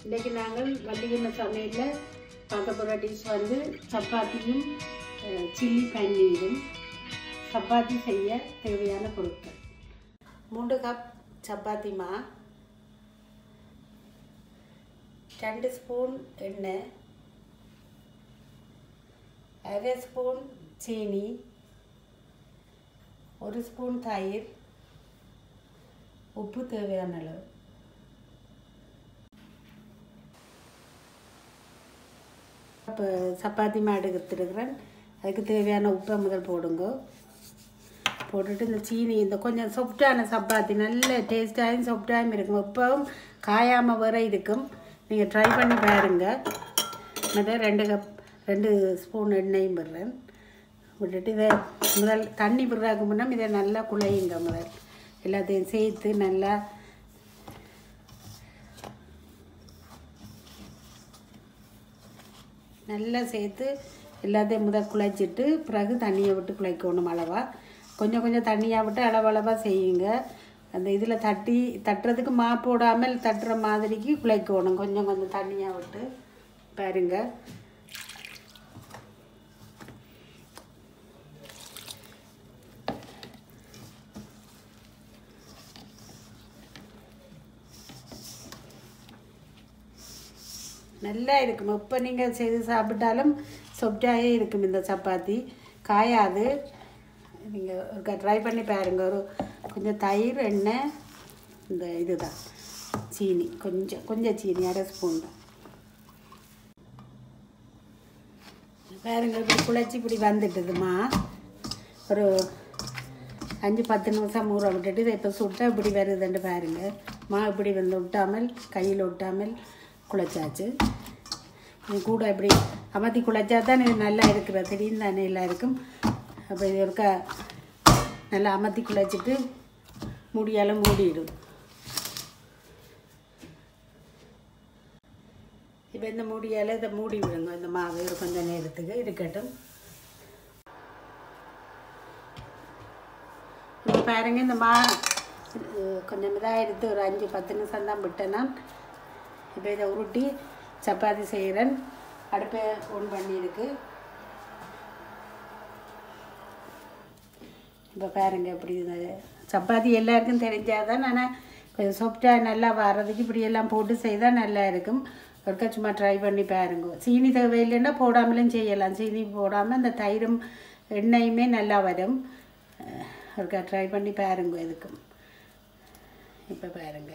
இன்றைக்கி நாங்கள் வள்ளிகிண்ண சமையலில் பார்க்க போகிற டிஷ் வந்து சப்பாத்தியும் அஹ், சில்லி பன்னீரும் சப்பாத்தி செய்ய தேவையான பொருட்கள் மூன்று கப் சப்பாத்தி மா ரெண்டு ஸ்பூன் எண்ணெய் அரை ஸ்பூன் சீனி ஒரு ஸ்பூன் தயிர் உப்பு தேவையான அளவு இப்போ சப்பாத்தி மாடு எடுத்துருக்குறேன் அதுக்கு தேவையான உப்பை முதல் போடுங்க போட்டுட்டு இந்த சீனி இந்த கொஞ்சம் சாஃப்டான சப்பாத்தி நல்ல டேஸ்டாகவும் சாஃப்டாகவும் இருக்கும் உப்பவும் காயாமல் வர இருக்கும் நீங்கள் ட்ரை பண்ணி பாருங்க மற்ற ரெண்டு கப் ரெண்டு ஸ்பூன் எண்ணெயும் விடுறேன் விட்டுட்டு இதை முதல் தண்ணி விடுறாக்கு முன்னே இதை நல்லா குழையுங்க முதல் எல்லாத்தையும் சேர்த்து நல்லா நல்லா சேர்த்து எல்லாத்தையும் முதல் குழைச்சிட்டு பிறகு தண்ணியை விட்டு குழைக்கணும் அளவா கொஞ்சம் கொஞ்சம் தண்ணியாக விட்டு அளவளவாக செய்யுங்க அந்த இதில் தட்டி தட்டுறதுக்கு மா போடாமல் தட்டுற மாதிரிக்கு குழைக்கணும் கொஞ்சம் கொஞ்சம் தண்ணியாக விட்டு பாருங்க நல்லா இருக்கும் இப்போ நீங்கள் செய்து சாப்பிட்டாலும் சொப்டாயே இருக்கும் இந்த சப்பாத்தி காயாது நீங்கள் ஒரு ட்ரை பண்ணி பாருங்க ஒரு கொஞ்சம் தயிர் எண்ணெய் இந்த இதுதான் சீனி கொஞ்சம் கொஞ்சம் சீனி அரை ஸ்பூன் தான் பாருங்க இப்படி குழச்சி இப்படி வந்துட்டுதுமா ஒரு அஞ்சு பத்து நிமிஷம் ஊற விட்டுட்டு இதை இப்போ சுட்டா இப்படி வருதுன்னு பாருங்க மா இப்படி வந்து ஒட்டாமல் கையில் ஒட்டாமல் குழைச்சாச்சு இது கூட இப்படி அமர்த்தி குழைச்சா தான் இது நல்லா இருக்கிற திடீர்னு தானே எல்லாம் இருக்கும் அப்போ இது ஒருக்கா நல்லா அமர்த்தி குழைச்சிட்டு மூடியால் மூடிடும் இப்போ இந்த மூடியால் இதை மூடி விடுங்க இந்த மாவு ஒரு கொஞ்சம் நேரத்துக்கு இருக்கட்டும் இப்போ பாருங்க இந்த மா அஹ், கொஞ்சம் இதாக எடுத்து ஒரு அஞ்சு பத்து நிமிஷம் தான் விட்டேன்னா இப்போ இதை உருட்டி சப்பாத்தி செய்கிறேன் அடுப்பை ஒன் பண்ணியிருக்கு இப்போ பாருங்க இப்படி இது சப்பாத்தி எல்லாருக்கும் தெரிஞ்சால் தான் ஆனால் கொஞ்சம் சாஃப்டாக நல்லா வர்றதுக்கு இப்படி எல்லாம் போட்டு செய்தால் நல்லா இருக்கும் ஒருக்கா சும்மா ட்ரை பண்ணி பாருங்க சீனி தேவையில்லைன்னா போடாமலும் செய்யலாம் சீனி போடாமல் இந்த தயிரும் எண்ணெயுமே நல்லா வரும் அஹ், ஒருக்கா ட்ரை பண்ணி பாருங்க இதுக்கும் இப்போ பாருங்க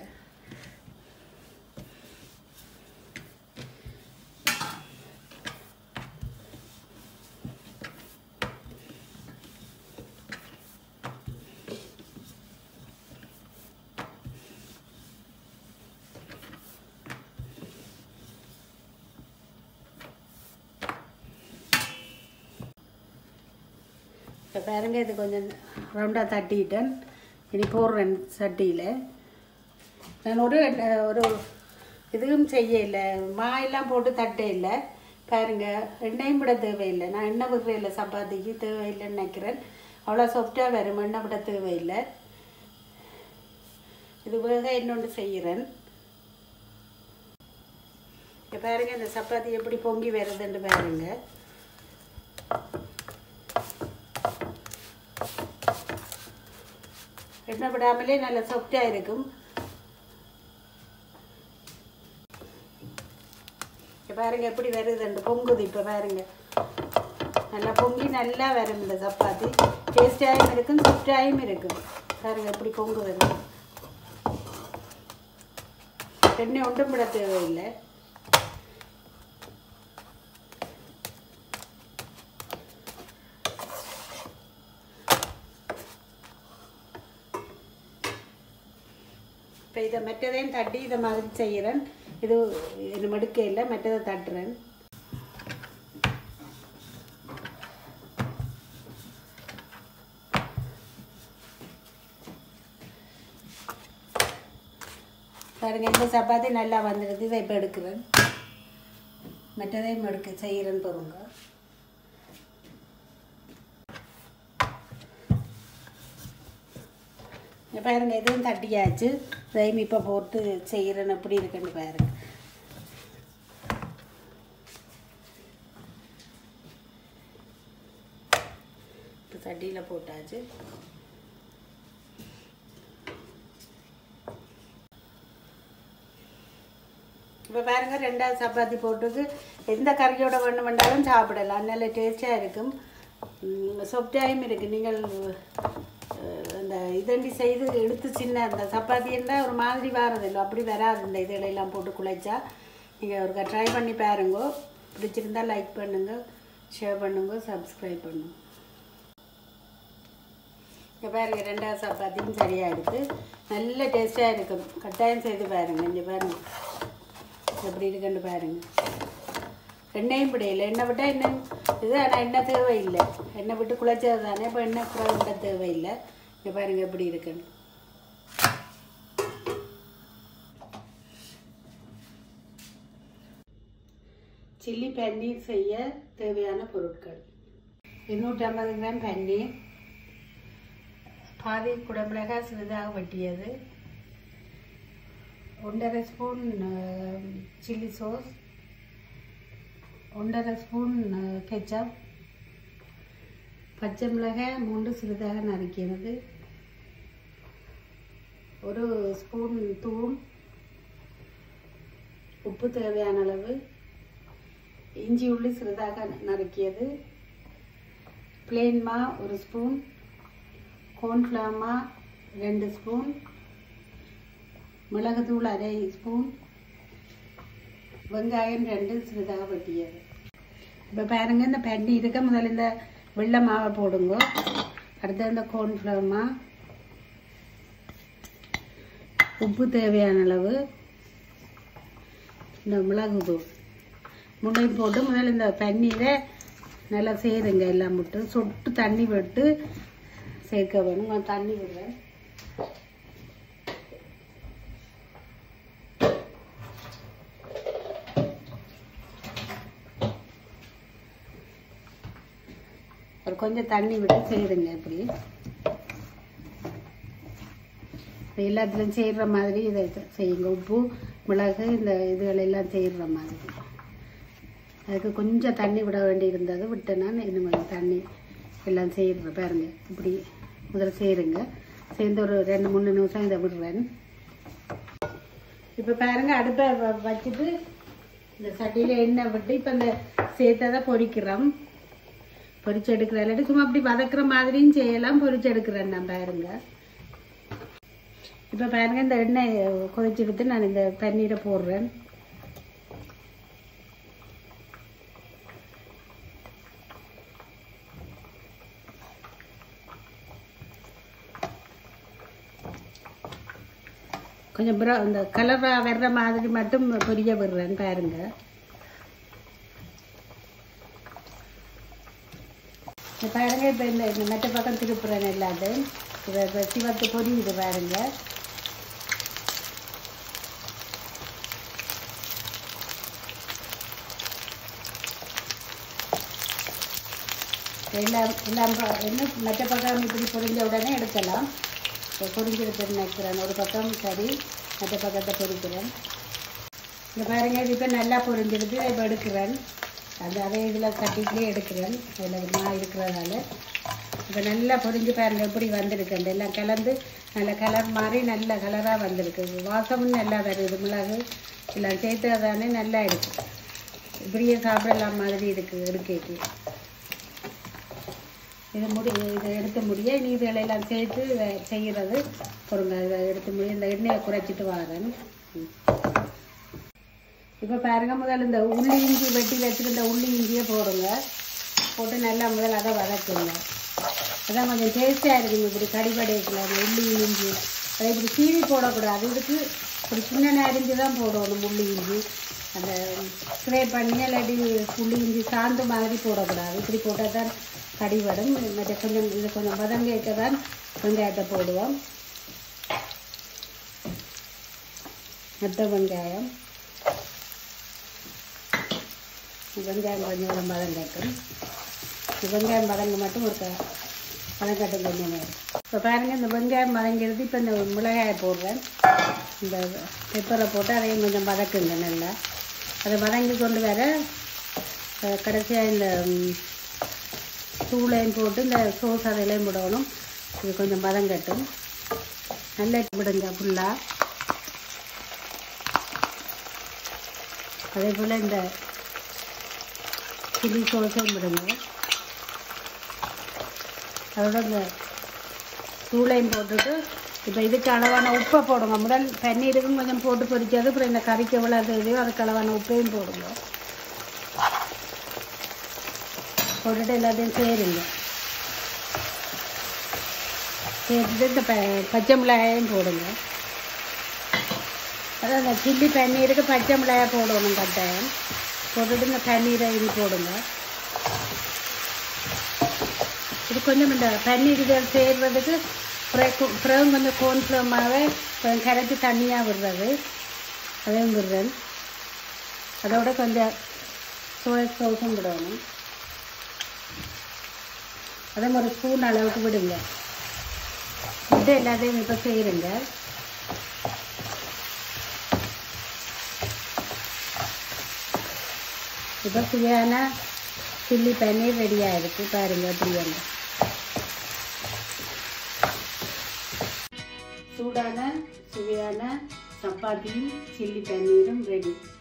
இப்போ பாருங்க இது கொஞ்சம் ரவுண்டாக தட்டிட்டேன் இனி போடுறேன் சட்டியில் நான் ஒரு அஹ், ஒரு இதுவும் செய்யலை மா எல்லாம் போட்டு தட்டே இல்லை பாருங்க எண்ணெயும் விட தேவையில்லை நான் எண்ணெய் விடுறதில்லை சப்பாத்திக்கு தேவையில்லைன்னு நினைக்கிறேன் அவ்வளோ சாஃப்டாக வரும் எண்ணெய் விட தேவையில்லை இது வேக இன்னொன்று செய்கிறேன் இப்போ பாருங்க இந்த சப்பாத்தி எப்படி பொங்கி வருதுன்னு பாருங்க எண்ணெய் விடாமலே நல்ல சாஃப்டாக இருக்கும் இப்போ பாருங்க எப்படி வருதுண்டு பொங்குது இப்போ பாருங்க நல்லா பொங்கி நல்லா வரும் இந்த சப்பாத்தி டேஸ்டாகவும் இருக்கும் சாஃப்டாகவும் இருக்கும் பாருங்க எப்படி பொங்கு வருது எண்ணெய் ஒன்றும் விட தேவையில்லை இப்போ இதை மெட்டதையும் தட்டி இதை மாதிரி செய்கிறேன் இது இது மடுக்க இல்லை மெட்டதை தட்டுறேன் பாருங்க இந்த சப்பாத்தி நல்லா வந்துடுது இதை இப்போ எடுக்கிறேன் மெட்டதையும் எடுக்க செய்கிறேன்னு பாருங்க இங்க பாருங்க இதுவும் தட்டியாச்சு இதையும் இப்போ போட்டு செய்கிறேன் எப்படி இருக்குன்னு பாருங்க சட்டியில் போட்டாச்சு இப்போ பாருங்க ரெண்டாவது சப்பாத்தி போட்டுக்கு எந்த கறியோட வேணும் வேண்டாலும் சாப்பிடலாம் நல்ல டேஸ்ட்டாக இருக்கும் சொப்டாயும் இருக்குது நீங்கள் அஹ், இந்த இதண்டி செய்து எடுத்து சின்ன அந்த சப்பாத்தி இருந்தால் ஒரு மாதிரி வாரதில்லை அப்படி வராது இந்த இதெல்லாம் போட்டு குழைச்சா நீங்கள் ஒரு ட்ரை பண்ணி பாருங்க பிடிச்சிருந்தா லைக் பண்ணுங்க ஷேர் பண்ணுங்க சப்ஸ்கிரைப் பண்ணுங்க இங்கே பாருங்க ரெண்டாவது சப்பாத்தியும் சரியாக எடுத்து நல்ல டேஸ்ட்டாக இருக்கும் கட்டாயம் செய்து பாருங்க இங்கே பாருங்க எப்படி இருக்குன்னு பாருங்க எண்ணெயும் பிடியில எண்ணெய் விட்டால் எண்ணெய் இது ஆனால் எண்ணெய் தேவையில்லை எண்ணெய் விட்டு குழைச்சது தானே இப்போ எண்ணெய் கூட விட தேவையில்லை இங்கே பாருங்க எப்படி இருக்குன்னு சில்லி பன்னீர் செய்ய தேவையான பொருட்கள் இருநூற்றி ஐம்பது கிராம் பன்னீர் பாதி குடமிளகாய் சிறிதாக வெட்டியது ஒன்றரை ஸ்பூன் சில்லி சோஸ் ஒன்றரை ஸ்பூன் கெச்சப் பச்சை மிளகாய் மூன்று சிறிதாக நறுக்கியது ஒரு ஸ்பூன் தூள் உப்பு தேவையான அளவு இஞ்சி உள்ளி சிறிதாக நறுக்கியது பிளெயின் மா ஒரு ஸ்பூன் கோர்ன்ஃப்ளவர் மா ரெண்டு ஸ்பூன் மிளகுத்தூள் அரை ஸ்பூன் வெங்காயம் ரெண்டு சிறிதாக வெட்டியது இப்போ பாருங்க இந்த பன்னி இருக்க முதல்ல இந்த வெள்ளை மாவை போடுங்க அடுத்து இந்த கோர்ன்ஃப்ளவர் மா உப்பு தேவையான அளவு இந்த மிளகுத்தூள் முட்டையும் போட்டு முதல்ல இந்த பன்னீரை நல்லா சேருங்க எல்லாம் விட்டு சொட்டு தண்ணி விட்டு சேர்க்க வேணும் நான் தண்ணி விடுறேன் ஒரு கொஞ்சம் தண்ணி விட்டு செய்யுதுங்க இப்படி இது எல்லாத்துலையும் செய்கிற மாதிரி இதை செய்யுங்க உப்பு மிளகு இந்த இதுகள் எல்லாம் செய்கிற மாதிரி அதுக்கு கொஞ்சம் தண்ணி விட வேண்டி இருந்தது விட்டேன்னா இன்னும் கொஞ்சம் தண்ணி எல்லாம் செய்கிற பாருங்க இப்படி முதல்ல செய்யுங்க சேர்ந்து ஒரு ரெண்டு மூணு நிமிஷம் இதை விடுறேன் இப்போ பாருங்க அடுப்பை வ- வச்சுட்டு இந்த சட்டியில் எண்ணெய் விட்டு இப்போ இந்த சேர்த்ததை பொரிக்கிறோம் பொரிச்சு எடுக்கிற இல்லாட்டி சும்மா அப்படி வதக்குற மாதிரியும் செய்யலாம் பொரிச்சு எடுக்கிறேன் நான் பாருங்க இப்போ பாருங்க இந்த எண்ணெய் கொதிச்சு எடுத்து நான் இந்த பன்னீரை போடுறேன் கொஞ்சம் ப்ரௌ இந்த கலராக வர்ற மாதிரி மட்டும் பொரிய விடுறேன் பாருங்க இந்த பாருங்க இப்போ இந்த இந்த மெட்ட பக்கம் திருப்புறேன் எல்லாத்தையும் இதை இப்போ சிவத்து பொரியுது பாருங்க எல்லாம் எல்லாம் ப- என்ன மற்ற பக்கம் இப்படி பொரிஞ்ச உடனே எடுக்கலாம் இப்போ பொரிஞ்சிருக்குன்னு நினைக்கிறேன் ஒரு பக்கம் சரி மற்ற பக்கத்தை பொரிக்கிறேன் இந்த பாருங்க இது இப்போ நல்லா பொரிஞ்சிருக்கு இப்போ எடுக்கிறேன் அந்த அதே இதில் சட்டிக்குள்ளே எடுக்கிறேன் அதில் நான் இருக்கிறதால இப்போ நல்லா பொரிஞ்சு பாருங்க எப்படி வந்திருக்கு அந்த எல்லாம் கலந்து நல்ல கலர் மாதிரி நல்ல கலராக வந்திருக்கு வாசமும் நல்லா வருது மிளகு எல்லாம் சேர்த்ததானே நல்லா இருக்கு இப்படியே சாப்பிடலாம் மாதிரி இருக்கு எடுக்கைக்கு இது முடி இதை எடுத்து முடிய நீ இதெல்லாம் சேர்த்து இதை செய்கிறது பொருங்க இதை எடுத்து முடிய இந்த எண்ணெயை குறைச்சிட்டு வரேன் ம். இப்போ பாருங்க முதல்ல இந்த உள்ளி இஞ்சி வெட்டி வச்சிருந்த உள்ளி இஞ்சியை போடுங்க போட்டு நல்லா முதல்ல அதை வதக்குங்க அதான் கொஞ்சம் டேஸ்டியாக இருக்கும் இப்படி கடிபடைக்கல அந்த உள்ளி இஞ்சி அதை இப்படி சீவி போடக்கூடாது இதுக்கு இப்படி சின்ன நரிஞ்சு தான் போடணும் உள்ளி இஞ்சி அந்த ஸ்ப்ரே பண்ணி இல்லாட்டி உள்ளி இஞ்சி சாந்து மாதிரி போடக்கூடாது இப்படி போட்டால் தான் கடிபடும் மற்ற கொஞ்சம் இது கொஞ்சம் வதங்கிக்க தான் வெங்காயத்தை போடுவோம் மற்ற வெங்காயம் வெங்காயம் கொஞ்சம் கூட வதங்கட்டும் வெங்காயம் வதங்க மட்டும் ஒரு க- வதங்கட்டும் கொஞ்சம் நேரம் இப்போ பாருங்கள் இந்த வெங்காயம் வதங்கிறது இப்போ இந்த மிளகாயை போடுறேன் இந்த பெப்பரை போட்டு அதையும் கொஞ்சம் வதக்குங்க நல்லா அதை வதங்கி கொண்டு வர கடைசியாக இந்த ம், தூளையும் போட்டு இந்த சோஸ் அதிலையும் விடணும் இது கொஞ்சம் பதம் கட்டும் நல்லா விடுங்க ஃபுல்லாக அதே போல் இந்த சில்லி சோஸையும் விடுங்க அதோட இந்த தூளையும் போட்டுட்டு இப்போ இதுக்கு அளவான உப்பை போடுங்க முதல் பன்னீருக்கும் கொஞ்சம் போட்டு பொரிச்சது அப்புறம் இந்த கறிக்கு எவ்வளோ தேவையோ அதுக்கு அளவான உப்பையும் போடுங்க போட்டுட்டு எல்லாத்தையும் சேருங்க சேர்த்துட்டு இந்த ப பச்சை மிளகாயும் போடுங்க அதான் இந்த சில்லி பன்னீருக்கு பச்சை மிளகாய் போடணும் கட்டாயம் போட்டுட்டு இந்த பன்னீரை இது போடுங்க இது கொஞ்சம் இந்த பன்னீர் இதில் சேர்றதுக்கு பிறகு பிறகு கொஞ்சம் கோன்ஃப்ளவர் மாவை கொஞ்சம் கரைச்சி தண்ணியாக விடுறது அதையும் விடுறேன் அதோட கொஞ்சம் சோயா சோஸும் விடணும் அதே ஒரு ஸ்பூன் அளவுக்கு விடுங்க விட்டு எல்லாத்தையும் இப்போ செய்யுங்க இப்போ சுவையான சில்லி பன்னீர் ரெடி ஆயிருக்கு பாருங்க எப்படி சூடான சுவையான சப்பாத்தியும் சில்லி பன்னீரும் ரெடி